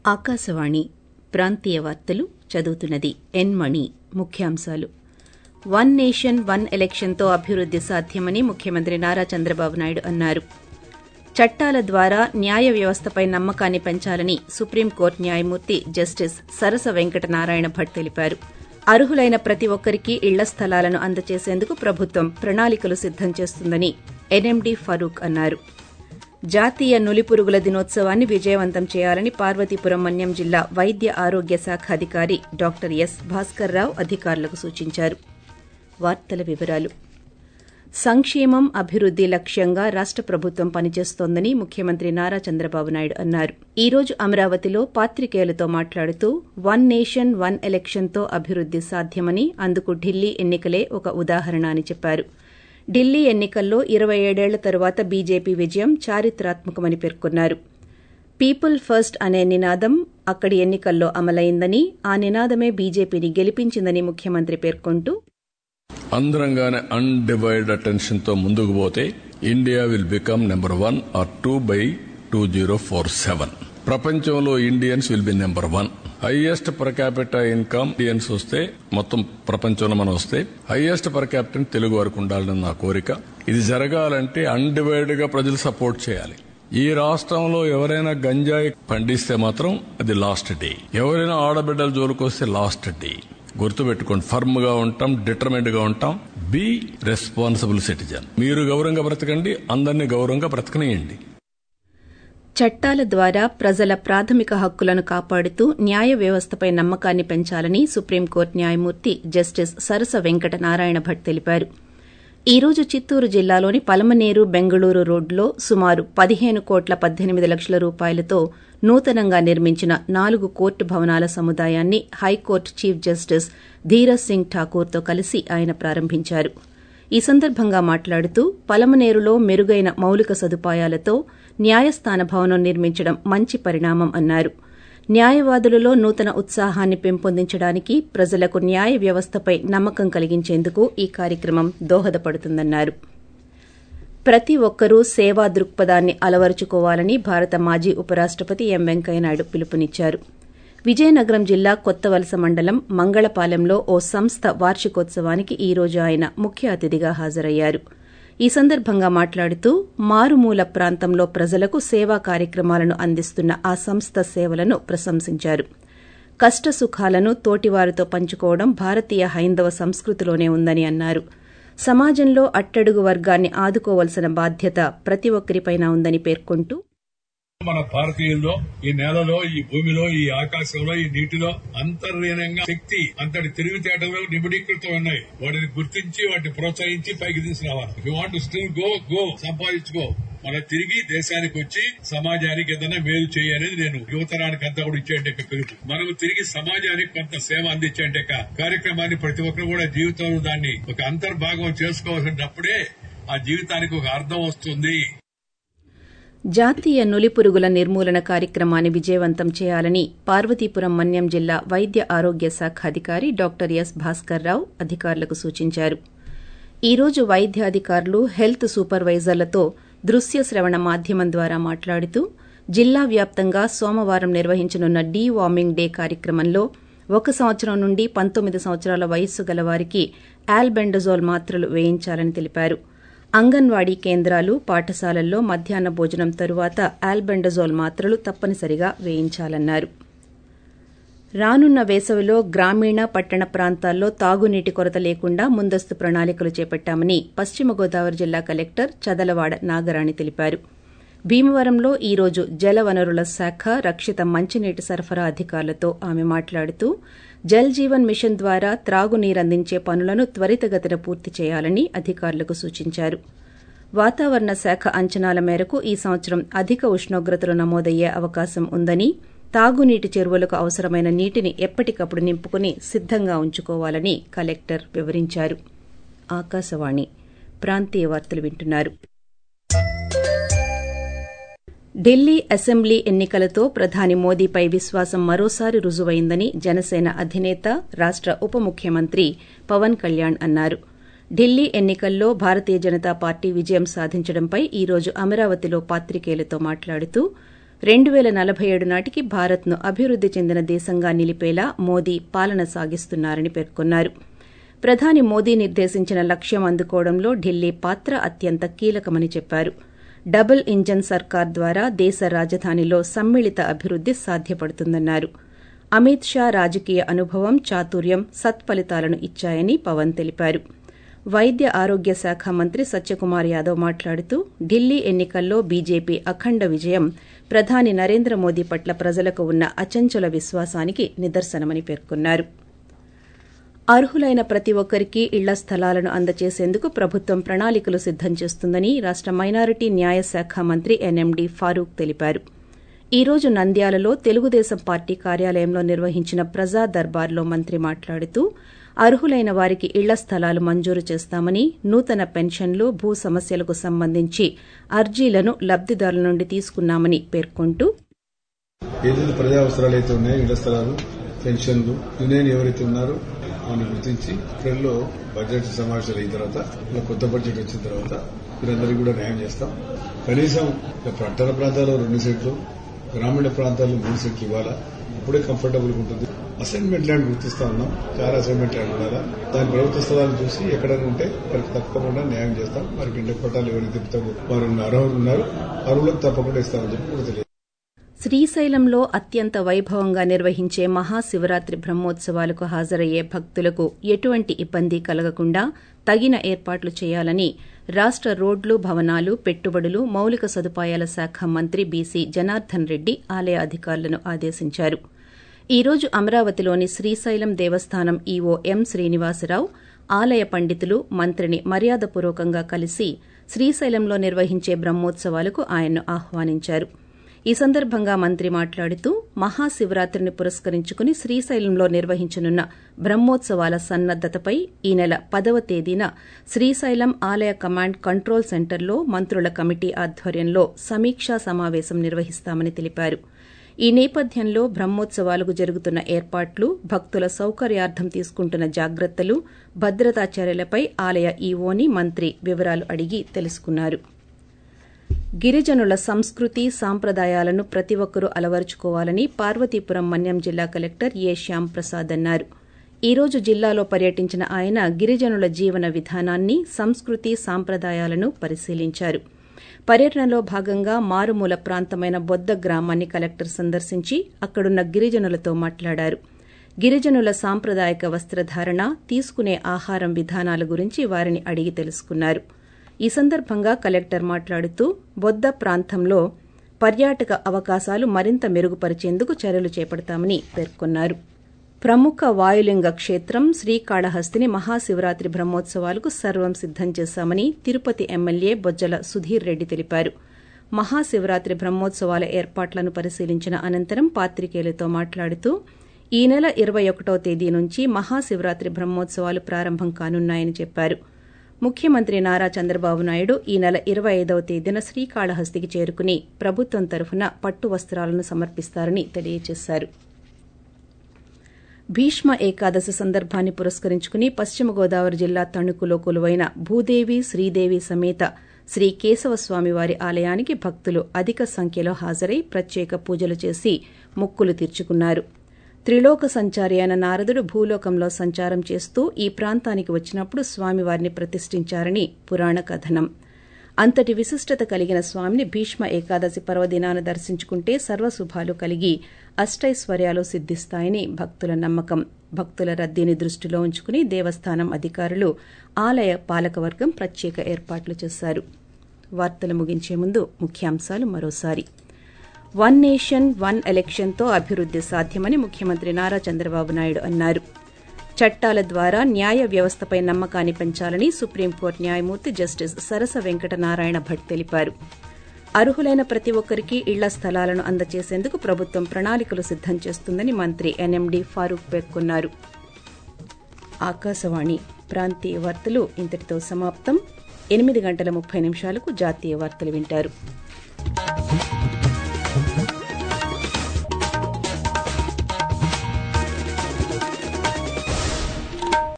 ఆకాశవాణి ప్రాంతీయ వార్తలు చదువుతున్నది ఎన్ మణి ముఖ్యాంశాలు వన్ నేషన్ వన్ ఎలక్షన్తో అభివృద్ది సాధ్యమని ముఖ్యమంత్రి నారా చంద్రబాబు నాయుడు అన్నారు చట్టాల ద్వారా న్యాయ వ్యవస్థపై నమ్మకాన్ని పెంచాలని సుప్రీంకోర్టు న్యాయమూర్తి జస్టిస్ సరస వెంకట నారాయణ భట్ తెలిపారు అర్హులైన ప్రతి ఒక్కరికి ఇళ్ల స్థలాలను అందజేసేందుకు ప్రభుత్వం ప్రణాళికలు సిద్దం చేస్తుందని ఎన్ఎండీ ఫరూక్ అన్నారు జాతీయ నులిపురుగుల దినోత్సవాన్ని విజయవంతం చేయాలని పార్వతీపురం మన్యం జిల్లా వైద్య ఆరోగ్య శాఖ అధికారి డాక్టర్ ఎస్ భాస్కర్రావు అధికారులకు సూచించారు వార్తల వివరాలు సంక్షేమం అభివృద్ది లక్ష్యంగా రాష్ట ప్రభుత్వం పనిచేస్తోందని ముఖ్యమంత్రి నారా చంద్రబాబు నాయుడు అన్నారు ఈ రోజు అమరావతిలో పాత్రికేయులతో మాట్లాడుతూ వన్ నేషన్ వన్ ఎలక్షన్తో అభివృద్ది సాధ్యమని అందుకు ఢిల్లీ ఎన్నికలే ఒక ఉదాహరణ అని చెప్పారు ఢిల్లీ ఎన్నికల్లో ఇరవై ఏడేళ్ల తరువాత బీజేపీ విజయం చారిత్రాత్మకమని పేర్కొన్నారు పీపుల్ ఫస్ట్ అనే నినాదం అక్కడి ఎన్నికల్లో అమలైందని ఆ నినాదమే బీజేపీని గెలిపించిందని ముఖ్యమంత్రి పేర్కొంటూ అందరంగానే అన్డివైడ్ అటెన్షన్ తో ముందుకు పోతే India will become number one or two by two zero four seven ప్రపంచంలో Indians will be number one highest per capital income Indians వస్తే మొత్తం ప్రపంచంలో మనం వస్తే హైయెస్ట్ పర్ క్యాపిటల్ తెలుగు వరకు ఉండాలని నా కోరిక ఇది జరగాలంటే అన్డివైడ్ గా ప్రజలు సపోర్ట్ చేయాలి ఈ రాష్ట్రంలో ఎవరైనా గంజాయి పండిస్తే మాత్రం అది లాస్ట్ డే ఎవరైనా ఆడబిడ్డల జోలికొస్తే లాస్ట్ డే గుర్తుపెట్టుకోండి ఫర్మ్ గా ఉంటాం డిటర్మెంట్ గా ఉంటాం బి రెస్పాన్సిబుల్ సిటిజన్ మీరు గౌరవంగా బ్రతకండి అందరినీ గౌరవంగా బ్రతకనియండి చట్టాల ద్వారా ప్రజల ప్రాథమిక హక్కులను కాపాడుతూ న్యాయ వ్యవస్థపై నమ్మకాన్ని పెంచాలని సుప్రీంకోర్టు న్యాయమూర్తి జస్టిస్ సరస వెంకట నారాయణ భట్ తెలిపారు ఈ రోజు చిత్తూరు జిల్లాలోని పలమనేరు బెంగళూరు రోడ్డులో సుమారు పదిహేను కోట్ల పద్దెనిమిది లక్షల రూపాయలతో నూతనంగా నిర్మించిన నాలుగు కోర్టు భవనాల సముదాయాన్ని high court chief justice Dheeraj Singh ఠాకూర్తో కలిసి ఆయన ప్రారంభించారు ఈ సందర్భంగా మాట్లాడుతూ పలమనేరులో మెరుగైన మౌలిక సదుపాయాలతో న్యాయస్థాన భవనం నిర్మించడం మంచి పరిణామం అన్నారు న్యాయవాదులలో నూతన ఉత్సాహాన్ని పెంపొందించడానికి ప్రజలకు న్యాయ వ్యవస్థపై నమ్మకం కలిగించేందుకు ఈ కార్యక్రమం దోహదపడుతుందన్నారు ప్రతి ఒక్కరూ సేవా దృక్పథాన్ని అలవరుచుకోవాలని భారత మాజీ ఉపరాష్టపతి ఎం వెంకయ్యనాయుడు పిలుపునిచ్చారు విజయనగరం జిల్లా కొత్తవలస మండలం మంగళపాలెంలో ఓ సంస్థ వార్షికోత్సవానికి ఈ రోజు ఆయన ముఖ్య అతిథిగా హాజరయ్యారు ఈ సందర్భంగా మాట్లాడుతూ మారుమూల ప్రాంతంలో ప్రజలకు సేవా కార్యక్రమాలను అందిస్తున్న ఆ సంస్థ సేవలను ప్రశంసించారు కష్టసుఖాలను తోటివారితో పంచుకోవడం భారతీయ హైందవ సంస్కృతిలోనే ఉందని అన్నారు సమాజంలో అట్టడుగు వర్గాన్ని ఆదుకోవలసిన బాధ్యత ప్రతి ఒక్కరిపైనా ఉందని పేర్కొంటూ మన భారతీయుల్లో ఈ నేలలో ఈ భూమిలో ఈ ఆకాశంలో ఈ నీటిలో అంతర్లీనంగా శక్తి అంతటి తెలివితేటలు నిబిడీకృతం ఉన్నాయి వాటిని గుర్తించి వాటిని ప్రోత్సహించి పైకి తీసుకురావాలి you want still go go సంపాదించుకో మన తిరిగి దేశానికి వచ్చి సమాజానికి ఏదైనా మేలు చేయనేది నేను యువతరానికి అంతా కూడా ఇచ్చేట పిలుపు మనం తిరిగి సమాజానికి కొంత సేవ అందించేట కార్యక్రమాన్ని ప్రతి ఒక్కరు కూడా జీవితంలో దాన్ని ఒక అంతర్భాగం చేసుకోవాల్సినప్పుడే ఆ జీవితానికి ఒక అర్థం వస్తుంది జాతీయ నులిపురుగుల నిర్మూలన కార్యక్రమాన్ని విజయవంతం చేయాలని పార్వతీపురం మన్యం జిల్లా వైద్య ఆరోగ్య శాఖ అధికారి డాక్టర్ ఎస్ భాస్కర్రావు అధికారులకు సూచించారు ఈ రోజు వైద్యాధికారులు హెల్త్ సూపర్వైజర్లతో దృశ్య శ్రవణ మాధ్యమం ద్వారా మాట్లాడుతూ జిల్లా వ్యాప్తంగా సోమవారం నిర్వహించనున్న డీ వార్మింగ్ డే కార్యక్రమంలో ఒక సంవత్సరం నుండి పంతొమ్మిది సంవత్సరాల వయస్సు గల వారికి ఆల్బెండజోల్ మాత్రలు వేయించాలని తెలిపారు అంగన్వాడీ కేంద్రాలు పాఠశాలల్లో మధ్యాహ్న భోజనం తరువాత ఆల్బెండజోల్ మాత్రలు తప్పనిసరిగా వేయించాలన్నారు రానున్న వేసవిలో గ్రామీణ పట్టణ ప్రాంతాల్లో తాగునీటి కొరత లేకుండా ముందస్తు ప్రణాళికలు చేపట్టామని పశ్చిమ గోదావరి జిల్లా కలెక్టర్ చదలవాడ నాగరాణి తెలిపారు భీమవరంలో ఈ రోజు జలవనరుల శాఖ రక్షిత మంచినీటి సరఫరా అధికారులతో ఆమె మాట్లాడుతూ జల్ జీవన్ మిషన్ ద్వారా త్రాగునీరందించే పనులను త్వరితగతిన పూర్తి చేయాలని అధికారులకు సూచించారు వాతావరణ శాఖ అంచనాల మేరకు ఈ సంవత్సరం అధిక ఉష్ణోగ్రతలు నమోదయ్యే అవకాశం ఉందని తాగునీటి చెరువులకు అవసరమైన నీటిని ఎప్పటికప్పుడు నింపుకుని సిద్దంగా ఉంచుకోవాలని కలెక్టర్ వివరించారు ఆకాశవాణి ప్రాంతీయ వార్తలు వింటున్నారు ఢిల్లీ అసెంబ్లీ ఎన్నికలతో ప్రధాని మోదీపై విశ్వాసం మరోసారి రుజువైందని జనసేన అధినేత రాష్ట ఉప ముఖ్యమంత్రి పవన్ కళ్యాణ్ అన్నారు ఢిల్లీ ఎన్నికల్లో భారతీయ జనతా పార్టీ విజయం సాధించడంపై ఈ రోజు అమరావతిలో పాత్రికేయులతో మాట్లాడుతూ రెండు పేల నలభై ఏడు నాటికి భారత్ను అభివృద్ది చెందిన దేశంగా నిలిపేలా మోదీ పాలన సాగిస్తున్నారని పేర్కొన్నారు ప్రధాని మోదీ నిర్దేశించిన లక్ష్యం అందుకోవడంలో ఢిల్లీ పాత్ర అత్యంత కీలకమని చెప్పారు డబుల్ ఇంజన్ సర్కార్ ద్వారా దేశ రాజధానిలో సమ్మిళిత అభివృద్ది సాధ్యపడుతుందన్నారు అమిత్ షా రాజకీయ అనుభవం చాతుర్యం సత్ఫలితాలను ఇచ్చాయని పవన్ తెలిపారు వైద్య ఆరోగ్య శాఖ మంత్రి సత్యకుమార్ యాదవ్ మాట్లాడుతూ ఢిల్లీ ఎన్నికల్లో బీజేపీ అఖండ విజయం ప్రధాని నరేంద్ర మోదీ పట్ల ప్రజలకు ఉన్న అచంచల విశ్వాసానికి నిదర్శనమని పేర్కొన్నారు అర్హులైన ప్రతి ఒక్కరికి ఇళ్ల స్థలాలను అందజేసేందుకు ప్రభుత్వం ప్రణాళికలు సిద్దం చేస్తుందని రాష్ట మైనారిటీ న్యాయ శాఖ మంత్రి ఎన్ఎండి ఫారూక్ తెలిపారు ఈ రోజు నంద్యాలలో తెలుగుదేశం పార్టీ కార్యాలయంలో నిర్వహించిన ప్రజా దర్బార్లో మంత్రి మాట్లాడుతూ అర్హులైన వారికి ఇళ్ల స్థలాలు మంజూరు చేస్తామని నూతన పెన్షన్లు భూ సమస్యలకు సంబంధించి అర్జీలను లబ్దిదారుల నుండి తీసుకున్నామని పేర్కొంటూ ఏదైతే ప్రజా అవసరాలు అయితే ఉన్నాయో ఇళ్ల స్థలాలు పెన్షన్లు యూనియన్ ఎవరైతే ఉన్నారో వాళ్ళని గుర్తించి ఏప్రిల్లో బడ్జెట్ సమావేశాలు అయిన తర్వాత ఇలా కొత్త బడ్జెట్ వచ్చిన తర్వాత వీరందరికీ కూడా న్యాయం చేస్తాం కనీసం పట్టణ ప్రాంతాల్లో రెండు సెట్లు గ్రామీణ ప్రాంతాల్లో మూడు సెట్లు ఇవ్వాలా అప్పుడే కంఫర్టబుల్ గా ఉంటుంది అసైన్మెంట్ ల్యాండ్ గుర్తిస్తా ఉన్నాం చాలా అసైన్మెంట్ ల్యాండ్ ఉండాలా దాని ప్రభుత్వ స్థలాలు చూసి ఎక్కడైనా ఉంటే వారికి తప్పకుండా న్యాయం చేస్తాం వారికి ఇంటి పట్టాలు ఎవరికి తిప్పుతామో వారు అర్హులు ఉన్నారు అర్హులకు తప్పకుండా ఇస్తామని చెప్పి కూడా తెలియదు శ్రీశైలంలో అత్యంత వైభవంగా నిర్వహించే మహాశివరాత్రి బ్రహ్మోత్సవాలకు హాజరయ్యే భక్తులకు ఎటువంటి ఇబ్బంది కలగకుండా తగిన ఏర్పాట్లు చేయాలని రాష్ట రోడ్లు భవనాలు పెట్టుబడులు మౌలిక సదుపాయాల శాఖ మంత్రి బీసీ జనార్దన్ రెడ్డి ఆలయ అధికారులను ఆదేశించారు ఈ రోజు అమరావతిలోని శ్రీశైలం దేవస్థానం ఈవో ఎం శ్రీనివాసరావు ఆలయ పండితులు మంత్రిని మర్యాదపూర్వకంగా కలిసి శ్రీశైలంలో నిర్వహించే బ్రహ్మోత్సవాలకు ఆయన్ను ఆహ్వానించారు ఈ సందర్భంగా మంత్రి మాట్లాడుతూ మహాశివరాత్రిని పురస్కరించుకుని శ్రీశైలంలో నిర్వహించనున్న బ్రహ్మోత్సవాల సన్నద్దతపై ఈ నెల పదవ తేదీన శ్రీశైలం ఆలయ కమాండ్ కంట్రోల్ సెంటర్లో మంత్రుల కమిటీ ఆధ్వర్యంలో సమీక్షా సమావేశం నిర్వహిస్తామని తెలిపారు ఈ నేపథ్యంలో బ్రహ్మోత్సవాలకు జరుగుతున్న ఏర్పాట్లు భక్తుల సౌకర్యార్థం తీసుకుంటున్న జాగ్రత్తలు భద్రతా చర్యలపై ఆలయ ఈవోని మంత్రి వివరాలు అడిగి తెలుసుకున్నారు గిరిజనుల సంస్కృతి సాంప్రదాయాలను ప్రతి ఒక్కరూ అలవరుచుకోవాలని పార్వతీపురం మన్యం జిల్లా కలెక్టర్ ఏ శ్యాం ప్రసాద్ అన్నారు ఈ రోజు జిల్లాలో పర్యటించిన ఆయన గిరిజనుల జీవన విధానాన్ని సంస్కృతి సాంప్రదాయాలను పరిశీలించారు పర్యటనలో భాగంగా మారుమూల ప్రాంతమైన బొద్ద గ్రామాన్ని కలెక్టర్ సందర్శించి అక్కడున్న గిరిజనులతో మాట్లాడారు గిరిజనుల సాంప్రదాయక వస్త్రధారణ తీసుకునే ఆహారం విధానాల గురించి వారిని అడిగి తెలుసుకున్నారు ఈ సందర్భంగా కలెక్టర్ మాట్లాడుతూ బొద్ద ప్రాంతంలో పర్యాటక అవకాశాలు మరింత మెరుగుపరిచేందుకు చర్యలు చేపడతామని పేర్కొన్నారు ప్రముఖ వాయులింగ క్షేత్రం శ్రీకాళహస్తిని మహాశివరాత్రి బ్రహ్మోత్సవాలకు సర్వం సిద్దం చేశామని తిరుపతి ఎమ్మెల్యే బొజ్జల సుధీర్ రెడ్డి తెలిపారు మహాశివరాత్రి బ్రహ్మోత్సవాల ఏర్పాట్లను పరిశీలించిన అనంతరం పాత్రికేయులతో మాట్లాడుతూ ఈ నెల ఇరవై ఒకటో తేదీ నుంచి మహాశివరాత్రి బ్రహ్మోత్సవాలు ప్రారంభం కానున్నాయని చెప్పారు ముఖ్యమంత్రి నారా చంద్రబాబు నాయుడు ఈ నెల ఇరవై ఐదవ తేదీన శ్రీకాళహస్తికి చేరుకుని ప్రభుత్వం తరఫున పట్టు వస్త్రాలను సమర్పిస్తారని తెలియజేశారు భీష్మ ఏకాదశి సందర్భాన్ని పురస్కరించుకుని పశ్చిమ గోదావరి జిల్లా తణుకులో కొలువైన భూదేవి శ్రీదేవి సమేత శ్రీ కేశవస్వామి వారి ఆలయానికి భక్తులు అధిక సంఖ్యలో హాజరై ప్రత్యేక పూజలు చేసి మొక్కులు తీర్చుకున్నారు త్రిలోక సంచారి అయిన నారదుడు భూలోకంలో సంచారం చేస్తూ ఈ ప్రాంతానికి వచ్చినప్పుడు స్వామివారిని ప్రతిష్ఠించారని పురాణ కథనం అంతటి విశిష్టత కలిగిన స్వామిని భీష్మ ఏకాదశి పర్వదినాన దర్శించుకుంటే సర్వశుభాలు కలిగి అష్టైశ్వర్యాలు సిద్దిస్తాయని భక్తుల నమ్మకం భక్తుల రద్దీని దృష్టిలో ఉంచుకుని దేవస్థానం అధికారులు ఆలయ పాలకవర్గం ప్రత్యేక ఏర్పాట్లు చేశారు వార్తలు ముగించే ముందు ముఖ్యాంశాలు మరోసారి వన్ నేషన్ వన్ ఎలక్షన్తో అభివృద్ది సాధ్యమని ముఖ్యమంత్రి నారా చంద్రబాబు నాయుడు అన్నారు చట్టాల ద్వారా న్యాయ వ్యవస్థపై నమ్మకాన్ని పెంచాలని సుప్రీంకోర్టు న్యాయమూర్తి జస్టిస్ సరస వెంకట నారాయణ భట్ తెలిపారు అర్హులైన ప్రతి ఒక్కరికి ఇళ్ల స్థలాలను అందజేసేందుకు ప్రభుత్వం ప్రణాళికలు సిద్దం చేస్తుందని మంత్రి ఎన్ఎండి ఫారూక్ పేర్కొన్నారు ఆకాశవాణి ప్రాంతీయ వార్తలు ఇంతటితో సమాప్తం ఎనిమిది గంటల ముప్పై నిమిషాలకు జాతీయ వార్తలు వింటారు